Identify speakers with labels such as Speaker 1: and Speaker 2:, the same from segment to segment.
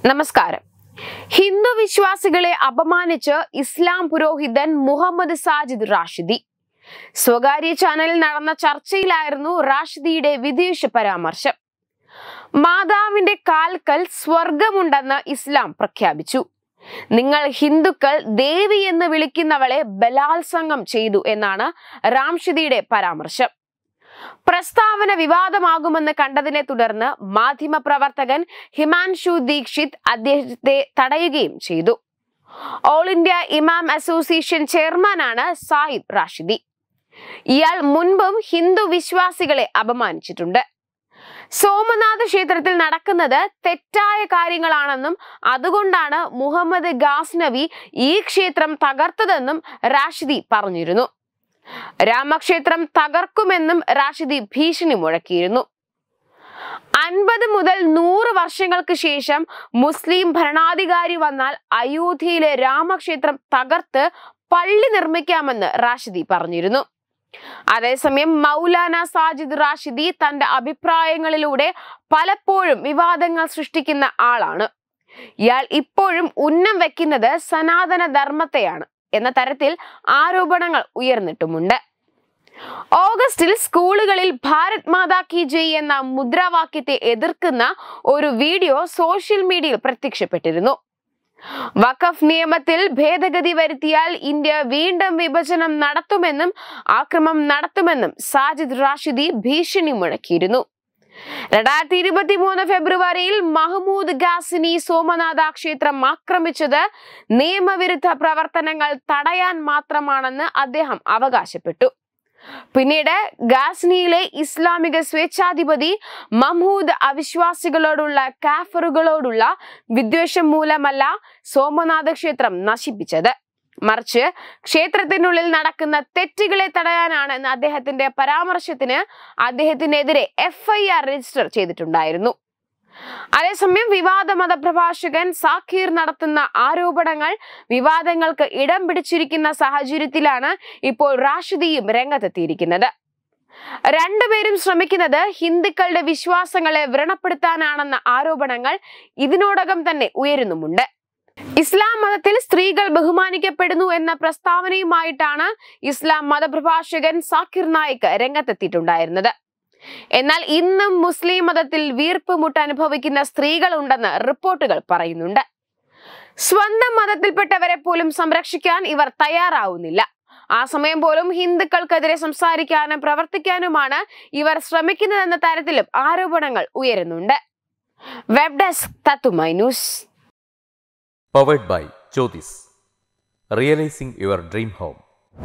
Speaker 1: നമസ്കാരം ഹിന്ദു വിശ്വാസികളെ അപമാനിച്ച് ഇസ്ലാം പുരോഹിതൻ മുഹമ്മദ് സാജിദ് റാഷിദി സ്വകാര്യ ചാനലിൽ നടന്ന ചർച്ചയിലായിരുന്നു റാഷിദിയുടെ വിദേശ പരാമർശം മാതാവിന്റെ കാൽക്കൽ സ്വർഗമുണ്ടെന്ന് ഇസ്ലാം പ്രഖ്യാപിച്ചു നിങ്ങൾ ഹിന്ദുക്കൾ ദേവി എന്ന് വിളിക്കുന്നവളെ ബലാത്സംഗം ചെയ്തു എന്നാണ് റാംഷിദിയുടെ പരാമർശം പ്രസ്താവന വിവാദമാകുമെന്ന് കണ്ടതിനെ തുടർന്ന് മാധ്യമപ്രവർത്തകൻ ഹിമാൻഷു ദീക്ഷിത് അദ്ദേഹത്തെ തടയുകയും ചെയ്തു ഓൾ ഇന്ത്യ ഇമാം അസോസിയേഷൻ ചെയർമാനാണ് സായിദ് റാഷിദി ഇയാൾ മുൻപും ഹിന്ദു വിശ്വാസികളെ അപമാനിച്ചിട്ടുണ്ട് സോമനാഥ് ക്ഷേത്രത്തിൽ നടക്കുന്നത് തെറ്റായ കാര്യങ്ങളാണെന്നും അതുകൊണ്ടാണ് മുഹമ്മദ് ഗാസ്നവി ഈ ക്ഷേത്രം തകർത്തതെന്നും റാഷിദി പറഞ്ഞിരുന്നു രാമക്ഷേത്രം തകർക്കുമെന്നും റാഷിദി ഭീഷണി മുഴക്കിയിരുന്നു അൻപത് മുതൽ നൂറ് വർഷങ്ങൾക്ക് ശേഷം മുസ്ലിം ഭരണാധികാരി വന്നാൽ അയോധ്യയിലെ രാമക്ഷേത്രം തകർത്ത് പള്ളി നിർമ്മിക്കാമെന്ന് റാഷിദി പറഞ്ഞിരുന്നു അതേസമയം മൗലാന സാജിദ് റാഷിദി തന്റെ അഭിപ്രായങ്ങളിലൂടെ പലപ്പോഴും വിവാദങ്ങൾ സൃഷ്ടിക്കുന്ന ആളാണ് ഇയാൾ ഇപ്പോഴും ഉന്നം വെക്കുന്നത് സനാതന ധർമ്മത്തെയാണ് എന്ന തരത്തിൽ ആരോപണങ്ങൾ ഉയർന്നിട്ടുമുണ്ട് ഓഗസ്റ്റിൽ സ്കൂളുകളിൽ ഭാരത് മാതാ കി ജയ് എന്ന മുദ്രാവാക്യത്തെ എതിർക്കുന്ന ഒരു വീഡിയോ സോഷ്യൽ മീഡിയയിൽ പ്രത്യക്ഷപ്പെട്ടിരുന്നു വഖഫ് നിയമത്തിൽ ഭേദഗതി വരുത്തിയാൽ ഇന്ത്യ വീണ്ടും വിഭജനം നടത്തുമെന്നും ആക്രമം നടത്തുമെന്നും സാജിദ് റാഷിദി ഭീഷണി മുഴക്കിയിരുന്നു രണ്ടായിരത്തി ഇരുപത്തി മൂന്ന് ഫെബ്രുവരിയിൽ മഹ്മൂദ് ഗാസിനി സോമനാഥ ക്ഷേത്രം ആക്രമിച്ചത് നിയമവിരുദ്ധ പ്രവർത്തനങ്ങൾ തടയാൻ മാത്രമാണെന്ന് അദ്ദേഹം അവകാശപ്പെട്ടു പിന്നീട് ഗാസ്നിയിലെ ഇസ്ലാമിക സ്വേച്ഛാധിപതി മഹ്മൂദ് അവിശ്വാസികളോടുള്ള കാഫറുകളോടുള്ള വിദ്വേഷം മൂലമല്ല സോമനാഥ ക്ഷേത്രം നശിപ്പിച്ചത് മറിച്ച് ക്ഷേത്രത്തിനുള്ളിൽ നടക്കുന്ന തെറ്റുകളെ തടയാനാണെന്ന് അദ്ദേഹത്തിന്റെ പരാമർശത്തിന് അദ്ദേഹത്തിനെതിരെ എഫ്ഐആർ രജിസ്റ്റർ ചെയ്തിട്ടുണ്ടായിരുന്നു അതേസമയം വിവാദ മതപ്രഭാഷകൻ സാഖീർ നടത്തുന്ന ആരോപണങ്ങൾ വിവാദങ്ങൾക്ക് ഇടം പിടിച്ചിരിക്കുന്ന സാഹചര്യത്തിലാണ് ഇപ്പോൾ റാഷിദിയും രംഗത്തെത്തിയിരിക്കുന്നത് രണ്ടുപേരും ശ്രമിക്കുന്നത് ഹിന്ദുക്കളുടെ വിശ്വാസങ്ങളെ വ്രണപ്പെടുത്താനാണെന്ന ആരോപണങ്ങൾ ഇതിനോടകം തന്നെ ഉയരുന്നുമുണ്ട് ഇസ്ലാം മതത്തിൽ സ്ത്രീകൾ ബഹുമാനിക്കപ്പെടുന്നു എന്ന പ്രസ്താവനയുമായിട്ടാണ് ഇസ്ലാം മതപ്രഭാഷകൻ സാക്കിർ നായിക് രംഗത്തെത്തിയിട്ടുണ്ടായിരുന്നത് എന്നാൽ ഇന്നും മുസ്ലിം മതത്തിൽ വീർപ്പുമുട്ട് അനുഭവിക്കുന്ന സ്ത്രീകൾ ഉണ്ടെന്ന് റിപ്പോർട്ടുകൾ പറയുന്നുണ്ട് സ്വന്തം മതത്തിൽപ്പെട്ടവരെ പോലും സംരക്ഷിക്കാൻ ഇവർ തയ്യാറാവുന്നില്ല ആ സമയം പോലും ഹിന്ദുക്കൾക്കെതിരെ സംസാരിക്കാനും പ്രവർത്തിക്കാനുമാണ് ഇവർ ശ്രമിക്കുന്നതെന്ന തരത്തിലും ആരോപണങ്ങൾ ഉയരുന്നുണ്ട് വെബ് ഡെസ്ക് തത്തുമൈ news
Speaker 2: powered by Jyothis realising your dream home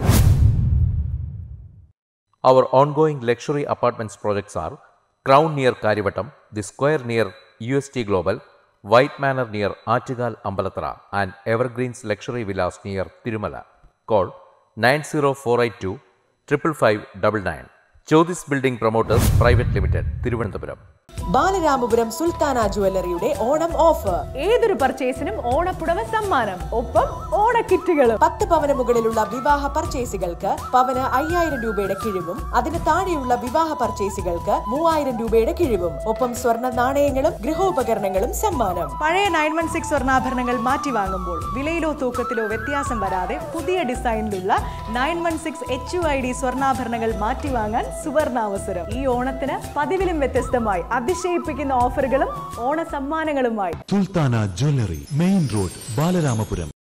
Speaker 2: Our ongoing luxury apartments projects are Crown near Karivattam, The Square near UST Global, White Manor near Achigal Ambalatra, and Evergreens Luxury Villas near Tirumala. Call 90482 55599. Jyotis Building Promoters Private Limited, Thiruvananthapuram.
Speaker 3: Balaramapuram Sultana ജുവല്ലറിയുടെ Onam offer
Speaker 4: ഏതൊരു പർച്ചേസിനും ഓണപ്പുടവ സമ്മാനം ഒപ്പം ഓണക്കിറ്റുകളും
Speaker 3: പത്ത് പവന് മുകളിലുള്ള വിവാഹ പർച്ചേസുകൾക്ക് പവന് അയ്യായിരം രൂപയുടെ കിഴിവും അതിന് താഴെയുള്ള വിവാഹ പർച്ചേസുകൾക്ക് മൂവായിരം രൂപയുടെ കിഴിവും ഒപ്പം സ്വർണ്ണ നാണയങ്ങളും ഗൃഹോപകരണങ്ങളും സമ്മാനം
Speaker 4: പഴയ നയൻ വൺ സിക്സ് സ്വർണ്ണാഭരണങ്ങൾ മാറ്റി വാങ്ങുമ്പോൾ വിലയിലോ തൂക്കത്തിലോ വ്യത്യാസം വരാതെ പുതിയ ഡിസൈനിലുള്ള nine one six H U I D സ്വർണ്ണാഭരണങ്ങൾ മാറ്റി വാങ്ങാൻ സുവർണാവസരം ഈ ഓണത്തിന് പതിവിലും വ്യത്യസ്തമായി അതിശയിപ്പിക്കുന്ന ഓഫറുകളും ഓണ സമ്മാനങ്ങളുമായി
Speaker 5: Sultana jewellery main road Balaramapuram